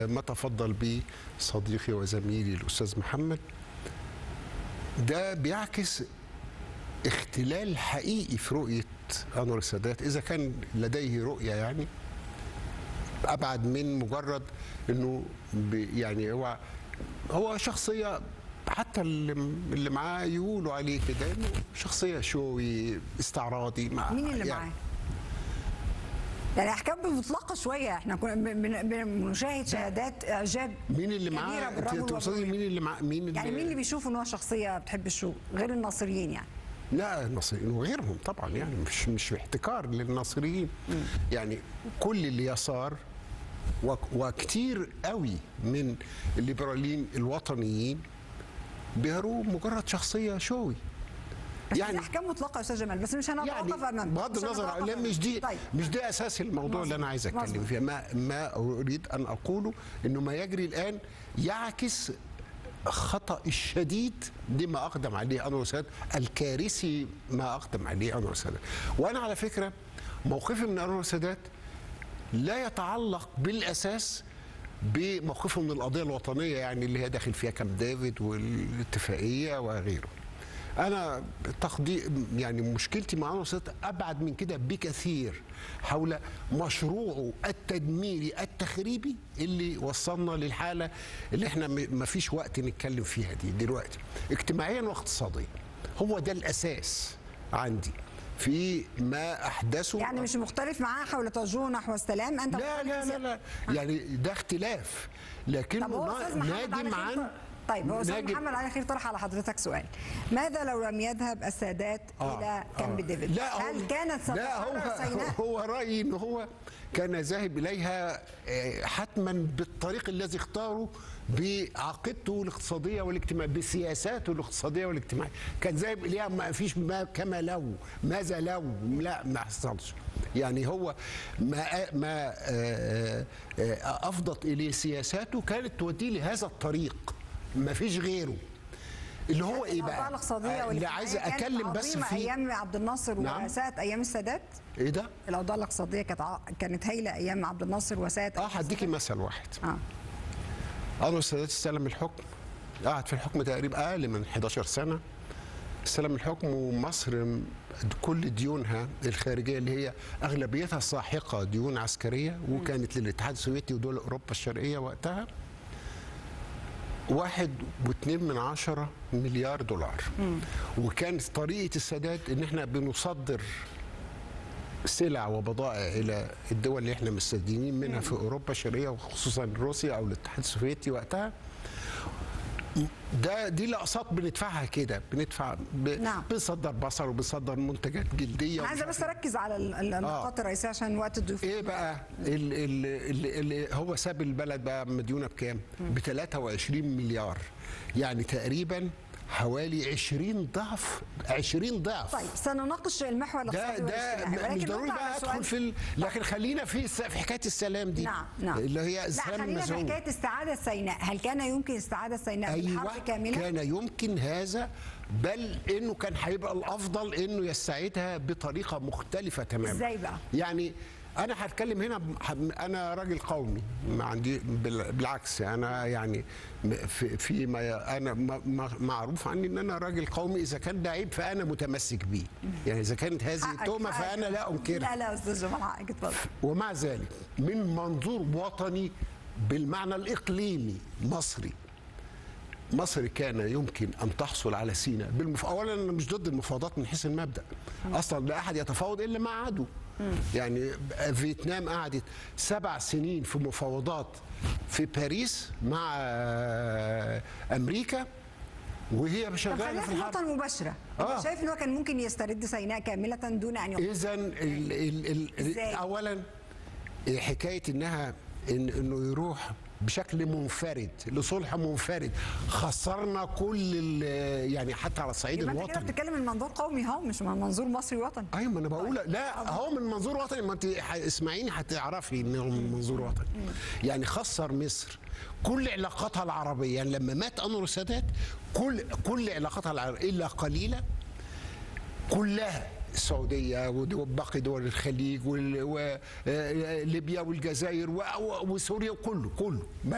ما تفضل به صديقي وزميلي الاستاذ محمد ده بيعكس اختلال حقيقي في رؤيه انور السادات اذا كان لديه رؤيه يعني ابعد من مجرد انه بي- يعني هو هو شخصيه حتى اللي اللي معاه يقولوا عليه كده انه شخصيه شوي استعراضي مع مين اللي يعني معاه؟ يعني احكام مطلقه شويه احنا كنا بن- بن- بنشاهد شهادات اعجاب مين اللي كبيرة معاه بالرجل انت تقصدي والمرأة. مين اللي معاه مين اللي يعني مين اللي بيشوف ان هو شخصيه بتحب الشو غير الناصريين يعني لا الناصريين وغيرهم طبعا يعني مش مش احتكار للناصريين يعني كل اليسار وك- وكتير قوي من الليبراليين الوطنيين بيروه مجرد شخصيه شوي بس يعني احكام مطلقه يا استاذ جمال بس مش يعني هنتوقف امام بغض مش النظر هنتوقف لا أمام. مش دي طيب مش ده اساس الموضوع اللي انا عايز اتكلم مظبوط. فيه ما ما اريد ان اقوله انه ما يجري الان يعكس خطا الشديد لما اقدم عليه انور السادات الكارثي ما اقدم عليه انور السادات وانا على فكره موقفي من انور السادات لا يتعلق بالاساس بموقفه من القضيه الوطنيه يعني اللي هي داخل فيها كامب ديفيد والاتفاقيه وغيره. انا تقدير يعني مشكلتي مع انور السادات ابعد من كده بكثير حول مشروعه التدميري التخريبي اللي وصلنا للحاله اللي احنا ما فيش وقت نتكلم فيها دي دلوقتي اجتماعيا واقتصاديا هو ده الاساس عندي في ما احدثه يعني مش مختلف معاه حول توجهه نحو السلام انت لا لا لا لا يعني ده اختلاف لكنه طب هو استاذ محمد علي ناجم خير عن طرح- طيب هو استاذ ناجم- محمد علي خير طرح على حضرتك سؤال ماذا لو لم يذهب السادات آه، الى كامب آه. ديفيد لا هل هو- كانت لا هو ستتحرر سيناء هو رايي ان هو كان ذاهب اليها آه، حتما بالطريق الذي اختاره بعقيدته الاقتصاديه والاجتماعيه بسياساته الاقتصاديه والاجتماعيه كان ذاهب اليها ما فيش ما كما لو ماذا لو لا ما حصلش يعني هو ما ما آه، آه، افضت اليه سياساته كانت توديه لهذا الطريق ما فيش غيره اللي هو ايه الاوضاع بقى الاقتصاديه آه، اللي والاجتماعية عايز كانت اتكلم بس عظيمة فيه ايام عبد الناصر نعم. وساءت ايام السادات ايه ده؟ الاوضاع الاقتصاديه كانت ع- كانت هايله ايام عبد الناصر وساءت اه أيام هديكي مثل واحد اه انور السادات استلم الحكم قعد في الحكم تقريبا اقل من 11 سنه استلم الحكم ومصر م- كل ديونها الخارجيه اللي هي اغلبيتها ساحقه ديون عسكريه وكانت للاتحاد السوفيتي ودول اوروبا الشرقيه وقتها واحد واتنين من عشرة مليار دولار وكانت طريقة السادات ان احنا بنصدر سلع وبضائع الى الدول اللي احنا مستدينين منها في اوروبا الشرقيه وخصوصا روسيا او الاتحاد السوفيتي وقتها ده دي الاقساط بندفعها كده بندفع ب... نعم. بنصدر بصل وبنصدر منتجات جلديه انا عايزه ومش بس اركز على ال- ال- النقاط الرئيسيه عشان وقت الضيوف ايه بقى ال ال ال ال هو ساب البلد بقى مديونه بكام؟ ب 23 مليار يعني تقريبا حوالي 20 ضعف 20 ضعف طيب سنناقش المحور ده الاقتصادي ده والاجتماعي مش ولكن ضروري نرد على بقى سؤال- ادخل في ال... لكن خلينا في الس- في حكايه السلام دي نعم نعم اللي هي لا السلام خلينا في المزعوم حكايه استعاده سيناء هل كان يمكن استعاده سيناء ايوه بالحرب كامله كان يمكن هذا بل انه كان هيبقى الافضل انه يستعيدها بطريقه مختلفه تماما إزاي بقى؟ يعني انا هتكلم هنا ب- انا راجل قومي ما عندي بال- بالعكس انا يعني م- في في ما انا ما- ما- معروف عني ان انا راجل قومي اذا كان ده عيب فانا متمسك بيه يعني اذا كانت هذه حقك- تهمه حقك. فانا لا انكرها لا لا استاذ جمال حقك اتفضل ومع ذلك من منظور وطني بالمعنى الاقليمي مصري مصر كان يمكن ان تحصل على سيناء بالمف... اولا انا مش ضد المفاوضات من حيث المبدا اصلا لا احد يتفاوض الا مع عدو يعني فيتنام قعدت سبع سنين في مفاوضات في باريس مع آه، امريكا وهي طب شغاله خلينا في في النقطه الحرب المباشره آه. انت شايف ان هو كان ممكن يسترد سيناء كامله دون ان يقف اذا ال ال إزاي؟ ال اولا حكايه انها إن انه يروح بشكل منفرد لصلح منفرد خسرنا كل ال- يعني حتى على الصعيد يبقى انت كده الوطني بتتكلم من منظور قومي اهو مش من منظور مصري وطني ايوه ما انا بقول لا هو من منظور وطني ما انت ح- اسمعيني هتعرفي انه من منظور وطني يعني خسر مصر كل علاقاتها العربيه يعني لما مات انور السادات كل كل علاقاتها العربيه الا قليله كلها السعوديه وباقي دول الخليج وليبيا والجزائر و- و- وسوريا وكله كله ما